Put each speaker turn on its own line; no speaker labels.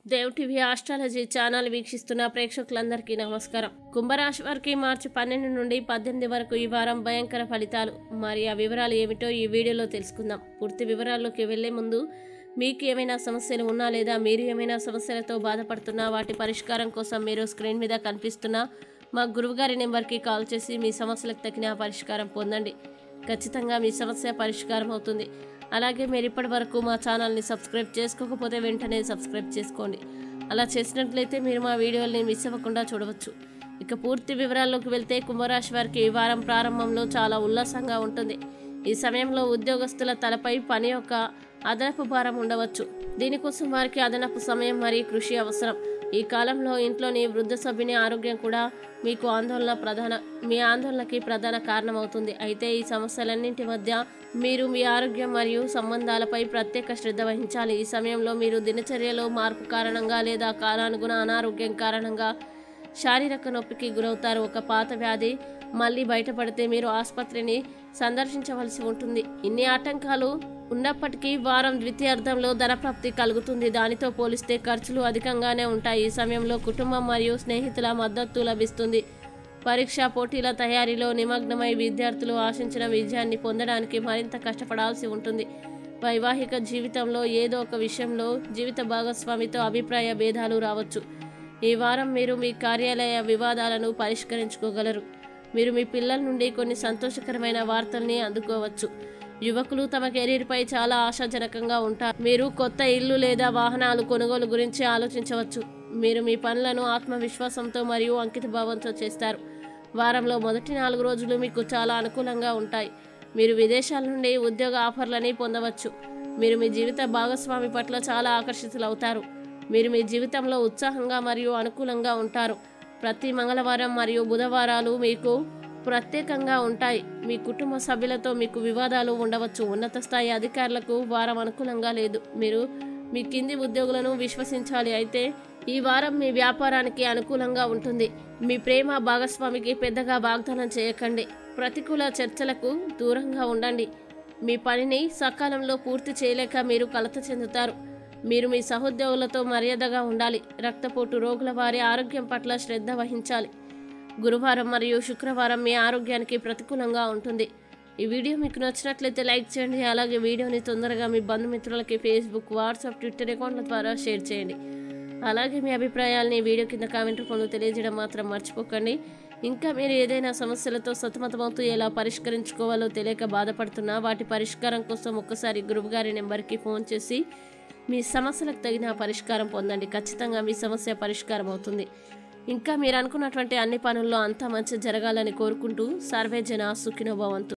Dev TV astrology channel వీక్షిస్తున్న ప్రేక్షకులందరికీ నమస్కారం కుంభరాశి వారికి మార్చి పన్నెండు నుండి పద్దెనిమిది వరకు ఈ వారం భయంకర ఫలితాలు మరి ఆ వివరాలు ఏమిటో ఈ వీడియోలో తెలుసుకుందాం పూర్తి వివరాల్లోకి వెళ్లే ముందు మీకు ఏమైనా సమస్యలు ఉన్నా లేదా మీరు ఏమైనా సమస్యలతో బాధపడుతున్నా వాటి పరిష్కారం కోసం మీరు స్క్రీన్ మీద కనిపిస్తున్న మా గురువుగారి నెంబర్కి కాల్ చేసి మీ సమస్యలకు తగిన పరిష్కారం పొందండి ఖచ్చితంగా మీ సమస్య పరిష్కారం అవుతుంది అలాగే మీరు ఇప్పటి వరకు మా ఛానల్ని సబ్స్క్రైబ్ చేసుకోకపోతే వెంటనే సబ్స్క్రైబ్ చేసుకోండి అలా చేసినట్లయితే మీరు మా వీడియోల్ని మిస్ అవ్వకుండా చూడవచ్చు ఇక పూర్తి వివరాల్లోకి వెళ్తే కుంభరాశి వారికి ఈ వారం ప్రారంభంలో చాలా ఉల్లాసంగా ఉంటుంది ఈ సమయంలో ఉద్యోగస్తుల తలపై పని యొక్క అదనపు భారం ఉండవచ్చు దీనికోసం వారికి అదనపు సమయం మరియు కృషి అవసరం ఈ కాలంలో ఇంట్లోని వృద్ధ సభ్యుని ఆరోగ్యం కూడా మీకు ఆందోళన ప్రధాన మీ ఆందోళనకి ప్రధాన కారణమవుతుంది అయితే ఈ సమస్యలన్నింటి మధ్య మీరు మీ ఆరోగ్యం మరియు సంబంధాలపై ప్రత్యేక శ్రద్ధ వహించాలి ఈ సమయంలో మీరు దినచర్యలో మార్పు కారణంగా లేదా కాలానుగుణ అనారోగ్యం కారణంగా శారీరక నొప్పికి గురవుతారు ఒక పాత వ్యాధి మళ్ళీ బయటపడితే మీరు ఆసుపత్రిని సందర్శించవలసి ఉంటుంది ఇన్ని ఆటంకాలు ఉన్నప్పటికీ వారం ద్వితీయార్థంలో ధనప్రాప్తి కలుగుతుంది దానితో పోలిస్తే ఖర్చులు అధికంగానే ఉంటాయి ఈ సమయంలో కుటుంబం మరియు స్నేహితుల మద్దతు లభిస్తుంది పరీక్షా పోటీల తయారీలో నిమగ్నమై విద్యార్థులు ఆశించిన విజయాన్ని పొందడానికి మరింత కష్టపడాల్సి ఉంటుంది వైవాహిక జీవితంలో ఏదో ఒక విషయంలో జీవిత భాగస్వామితో అభిప్రాయ భేదాలు రావచ్చు ఈ వారం మీరు మీ కార్యాలయ వివాదాలను పరిష్కరించుకోగలరు మీరు మీ పిల్లల నుండి కొన్ని సంతోషకరమైన వార్తల్ని అందుకోవచ్చు యువకులు తమ కెరీర్పై చాలా ఆశాజనకంగా ఉంటారు మీరు కొత్త ఇల్లు లేదా వాహనాలు కొనుగోలు గురించి ఆలోచించవచ్చు మీరు మీ పనులను ఆత్మవిశ్వాసంతో మరియు అంకితభావంతో చేస్తారు వారంలో మొదటి నాలుగు రోజులు మీకు చాలా అనుకూలంగా ఉంటాయి మీరు విదేశాల నుండి ఉద్యోగ ఆఫర్లని పొందవచ్చు మీరు మీ జీవిత భాగస్వామి పట్ల చాలా ఆకర్షితులవుతారు మీరు మీ జీవితంలో ఉత్సాహంగా మరియు అనుకూలంగా ఉంటారు ప్రతి మంగళవారం మరియు బుధవారాలు మీకు ప్రత్యేకంగా ఉంటాయి మీ కుటుంబ సభ్యులతో మీకు వివాదాలు ఉండవచ్చు ఉన్నత స్థాయి అధికారులకు వారం అనుకూలంగా లేదు మీరు మీ కింది ఉద్యోగులను విశ్వసించాలి అయితే ఈ వారం మీ వ్యాపారానికి అనుకూలంగా ఉంటుంది మీ ప్రేమ భాగస్వామికి పెద్దగా వాగ్దానం చేయకండి ప్రతికూల చర్చలకు దూరంగా ఉండండి మీ పనిని సకాలంలో పూర్తి చేయలేక మీరు కలత చెందుతారు మీరు మీ సహోద్యోగులతో మర్యాదగా ఉండాలి రక్తపోటు రోగుల వారి ఆరోగ్యం పట్ల శ్రద్ధ వహించాలి గురువారం మరియు శుక్రవారం మీ ఆరోగ్యానికి ప్రతికూలంగా ఉంటుంది ఈ వీడియో మీకు నచ్చినట్లయితే లైక్ చేయండి అలాగే వీడియోని తొందరగా మీ బంధుమిత్రులకి ఫేస్బుక్ వాట్సాప్ ట్విట్టర్ అకౌంట్ల ద్వారా షేర్ చేయండి అలాగే మీ అభిప్రాయాల్ని వీడియో కింద కామెంట్ రూపంలో తెలియజేయడం మాత్రం మర్చిపోకండి ఇంకా మీరు ఏదైనా సమస్యలతో సతమతమవుతూ ఎలా పరిష్కరించుకోవాలో తెలియక బాధపడుతున్నా వాటి పరిష్కారం కోసం ఒక్కసారి గురువుగారి నెంబర్కి ఫోన్ చేసి మీ సమస్యలకు తగిన పరిష్కారం పొందండి ఖచ్చితంగా మీ సమస్య పరిష్కారం అవుతుంది ఇంకా మీరు అనుకున్నటువంటి అన్ని పనుల్లో అంతా మంచి జరగాలని కోరుకుంటూ సర్వే జన సుఖినోభవంతు